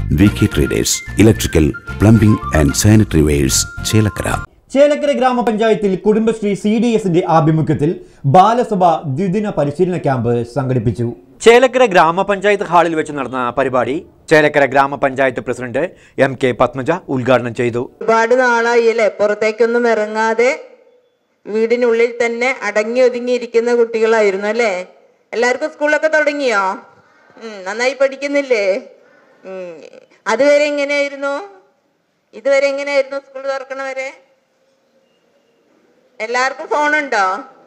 V K traders electrical plumbing and sanitary wares Chelakkara Chelakkara ഗ്രാമപഞ്ചായത്തിൽ Kudumbashree C D എസിന്റെ ആഭിമുഖ്യത്തിൽ ബാലസഭ ദ്വിദിന പരിശീലന ക്യാമ്പ് സംഘടിപ്പിച്ചു ചേലക്കര ഗ്രാമപഞ്ചായത്ത് ഹാളിൽ വെച്ച് നടന്ന പരിപാടി ചേലക്കര ഗ്രാമപഞ്ചായത്ത് പ്രസിഡന്റ് എം കെ പത്മജ ഉദ്ഘാടനം ചെയ്തു ഒരുപാട് നാളായി അല്ലേ പുറത്തേക്കൊന്നും ഇറങ്ങാതെ വീടിനുള്ളിൽ തന്നെ അടങ്ങി ഒതുങ്ങിയിരിക്കുന്ന കുട്ടികളായിരുന്നു അല്ലേ എല്ലാവർക്കും സ്കൂളൊക്കെ തുടങ്ങിയോ ഉം, നന്നായി പഠിക്കുന്നില്ലേ ഉം. അതുവരെ എങ്ങനെയായിരുന്നു ഇതുവരെ എങ്ങനെയായിരുന്നു സ്കൂൾ തുറക്കണ വരെ എല്ലാവർക്കും ഫോണുണ്ടോ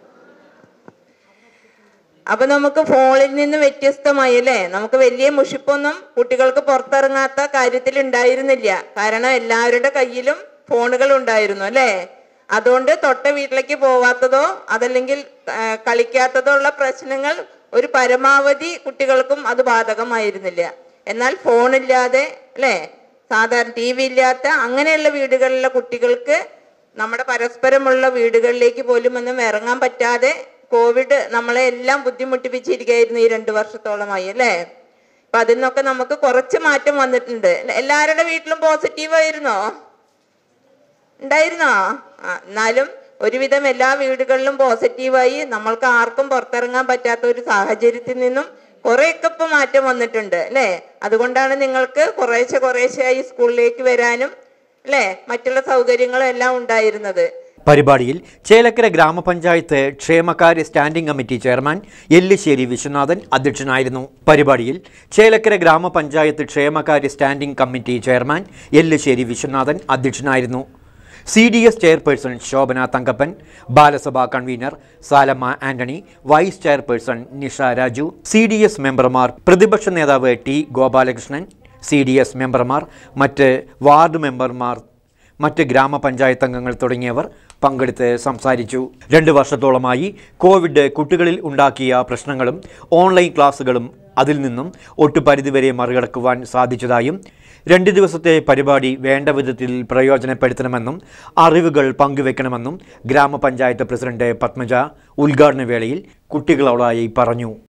അപ്പൊ നമുക്ക് ഫോണിൽ നിന്ന് വ്യത്യസ്തമായി അല്ലേ നമുക്ക് വലിയ മുഷിപ്പൊന്നും കുട്ടികൾക്ക് പുറത്തിറങ്ങാത്ത കാര്യത്തിൽ ഉണ്ടായിരുന്നില്ല കാരണം എല്ലാവരുടെ കയ്യിലും ഫോണുകൾ ഉണ്ടായിരുന്നു അല്ലേ അതുകൊണ്ട് തൊട്ട വീട്ടിലേക്ക് പോവാത്തതോ അതല്ലെങ്കിൽ ആ, കളിക്കാത്തതോ ഉള്ള പ്രശ്നങ്ങൾ ഒരു പരമാവധി കുട്ടികൾക്കും അത് ബാധകമായിരുന്നില്ല എന്നാൽ ഫോണില്ലാതെ അല്ലേ സാധാരണ ടി വി ഇല്ലാത്ത അങ്ങനെയുള്ള വീടുകളിലെ കുട്ടികൾക്ക് നമ്മുടെ പരസ്പരമുള്ള വീടുകളിലേക്ക് പോലും ഒന്നും ഇറങ്ങാൻ പറ്റാതെ കോവിഡ് നമ്മളെ എല്ലാം ബുദ്ധിമുട്ടിപ്പിച്ചിരിക്കുകയായിരുന്നു ഈ രണ്ടു വർഷത്തോളമായി അല്ലേ അപ്പൊ അതിൽ നിന്നൊക്കെ നമുക്ക് കുറച്ച് മാറ്റം വന്നിട്ടുണ്ട് എല്ലാവരുടെ വീട്ടിലും പോസിറ്റീവ് ആയിരുന്നോ ഉണ്ടായിരുന്നോ ആ എന്നാലും ഒരുവിധം എല്ലാ വീടുകളിലും പോസിറ്റീവായി നമ്മൾക്ക് ആർക്കും പുറത്തിറങ്ങാൻ പറ്റാത്ത ഒരു സാഹചര്യത്തിൽ നിന്നും കുറേയൊക്കെ ഇപ്പൊ മാറ്റം വന്നിട്ടുണ്ട് അല്ലേ അതുകൊണ്ടാണ് നിങ്ങൾക്ക് കുറേശ്ശെ കുറേശ്ശെയായി സ്കൂളിലേക്ക് വരാനും അല്ലേ മറ്റുള്ള സൗകര്യങ്ങളും എല്ലാം ഉണ്ടായിരുന്നത് പരിപാടിയിൽ ചേലക്കര ഗ്രാമപഞ്ചായത്ത് ക്ഷേമകാര്യ standing committee chairman Ellissery Viswanathan അധ്യക്ഷനായിരുന്നു പരിപാടിയിൽ ചേലക്കര ഗ്രാമപഞ്ചായത്ത് ക്ഷേമകാര്യ standing committee chairman Ellissery Viswanathan അധ്യക്ഷനായിരുന്നു C D S chairperson Shobhana Thankappan Balasabha convener Salamma Antony vice chairperson Nisha Raju C D S മെമ്പർമാർ പ്രതിപക്ഷ നേതാവ് T Gopalakrishnan C D S മെമ്പർമാർ മറ്റ് വാർഡ് മെമ്പർമാർ മറ്റ് ഗ്രാമപഞ്ചായത്ത് അംഗങ്ങൾ തുടങ്ങിയവർ പങ്കെടുത്ത് സംസാരിച്ചു രണ്ട് വർഷത്തോളമായി കോവിഡ് കുട്ടികളിൽ ഉണ്ടാക്കിയ പ്രശ്നങ്ങളും ഓൺലൈൻ ക്ലാസ്സുകളും അതിൽ നിന്നും ഒട്ടുപരിധിവരെ മറികടക്കുവാൻ സാധിച്ചതായും രണ്ട് ദിവസത്തെ പരിപാടി വേണ്ട വിധത്തിൽ പ്രയോജനപ്പെടുത്തണമെന്നും അറിവുകൾ പങ്കുവെക്കണമെന്നും ഗ്രാമപഞ്ചായത്ത് പ്രസിഡന്റ് പത്മജ ഉദ്ഘാടന വേളയിൽ കുട്ടികളോടായി പറഞ്ഞു